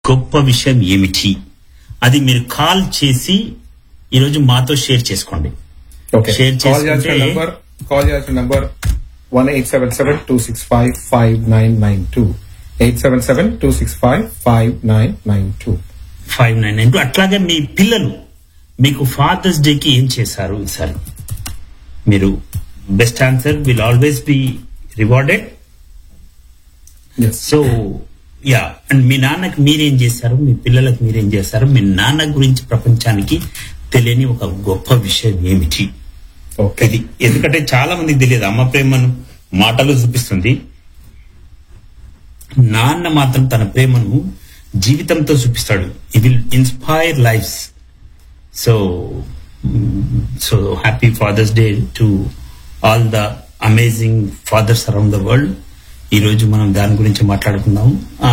గొప్ప విషయం ఏమిటి అది మీరు కాల్ చేసి ఈరోజు మాతో షేర్ చేసుకోండి ఓకే షేర్ కాల్ చేయాల్సిన చేసుకుంటే నంబర్ కాల్ చేయాల్సిన number one eight seven seven two six five five nine nine two eight seven seven two six five five nine nine two five nine nine అట్లాగే మీ పిల్లలు మీకు fathers డేకి ఏం చేశారు ఈసారి మీరు best answer will always be rewarded so yeah and మీ నాన్నకి మీరేం చేశారు మీ పిల్లలకు మీరేం చేశారు మీ నాన్న గురించి ప్రపంచానికి తెలియని ఒక గొప్ప విషయం ఏమిటి ఓకే ఇది ఎందుకంటే చాలా మందికి తెలియదు అమ్మ ప్రేమను మాటలు చూపిస్తుంది నాన్న మాత్రం తన ప్రేమను జీవితంతో చూపిస్తాడు he will inspire lives so so happy Father's Day to all the amazing fathers around the world ఈ రోజు మనం దాని గురించి మాట్లాడుకుందాం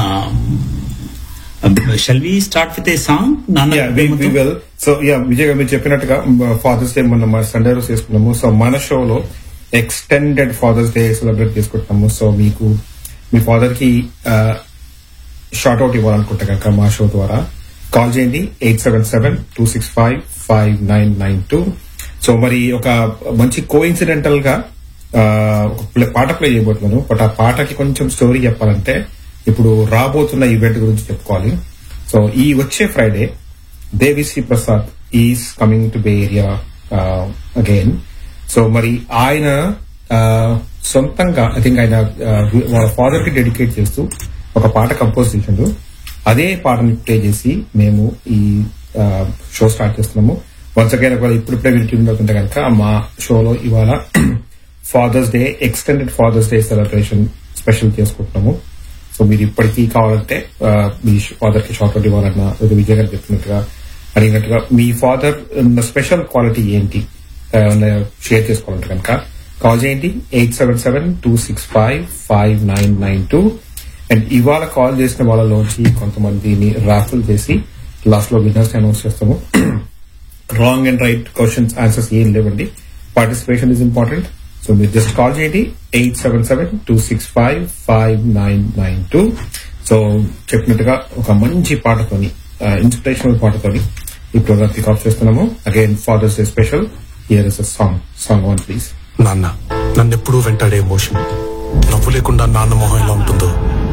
shall we start with a song నాన్న ప్రేమతో? విల్ సో యా విజయ్ గారు మీరు చెప్పినట్టుగా ఫాదర్స్ డే మనం సండే రోజు చేసుకున్నాము సో మన షోలో ఎక్స్టెండెడ్ ఫాదర్స్ డే సెలబ్రేట్ చేసుకుంటున్నాము సో మీకు మీ ఫాదర్ కి షార్ట్ అవుట్ ఇవ్వాలనుకుంటే కనుక మా షో ద్వారా కాల్ చేయండి eight seven seven two six five five nine nine two so మరి ఒక మంచి కో ఇన్సిడెంటల్ గా ఆ, ఒక play- పాట ప్లే చేయబోతున్నాను బట్ ఆ పాటకి కొంచెం స్టోరీ చెప్పాలంటే ఇప్పుడు రాబోతున్న ఈవెంట్ గురించి చెప్పుకోవాలి సో ఈ వచ్చే Friday Devi Sri Prasad is coming to Bay Area again so మరి ఆయన ఆ, సొంతంగా ఐ థింక్ ఆయన ఆ, వాళ్ళ ఫాదర్ కి డెడికేట్ చేస్తూ ఒక పాట కంపోజ్ చేసిండు అదే పాటని ప్లే చేసి మేము ఈ షో స్టార్ట్ చేస్తున్నాము వన్స్ అగైన్ ఒకవేళ ఇప్పుడిప్పుడే వింటూ ఉండకుంటే కనుక మా షోలో ఇవాళ Father's Day extended Father's Day celebration special చేసుకుంటున్నాము సో మీరు ఇప్పటికీ కావాలంటే ఆ, మీ ఫాదర్ కి షార్ట్ అవుట్ ఇవ్వాలన్నా లేదా విజయ్ గారు చెప్పినట్టుగా అడిగినట్టుగా మీ ఫాదర్ ఉన్న స్పెషల్ క్వాలిటీ ఏంటి షేర్ చేసుకోవాలంటే కనుక కాల్ చేయండి eight seven seven two six five five nine nine two and ఇవాళ కాల్ చేసిన వాళ్ళలోంచి కొంతమందిని రాఫుల్ చేసి లాస్ట్ లో విన్నర్స్ అనౌన్స్ చేస్తాము wrong and right questions answers ఏం లేవండి పార్టిసిపేషన్ ఇస్ ఇంపార్టెంట్ సో మీరు జస్ట్ కాల్ చేయండి eight seven seven two six five five nine nine two so చెప్పినట్టుగా ఒక మంచి పాటతోని ఇన్స్పిరేషనల్ పాటతోని ఈ ప్రోగ్రామ్ పిక్ ఆఫ్ చేస్తున్నాము again Father's Day special here is a song song one please నాన్న నన్నెప్పుడూ వెంటాడే ఎమోషన్ నవ్వు లేకుండా నాన్న మొహం ఎలా ఉంటుందో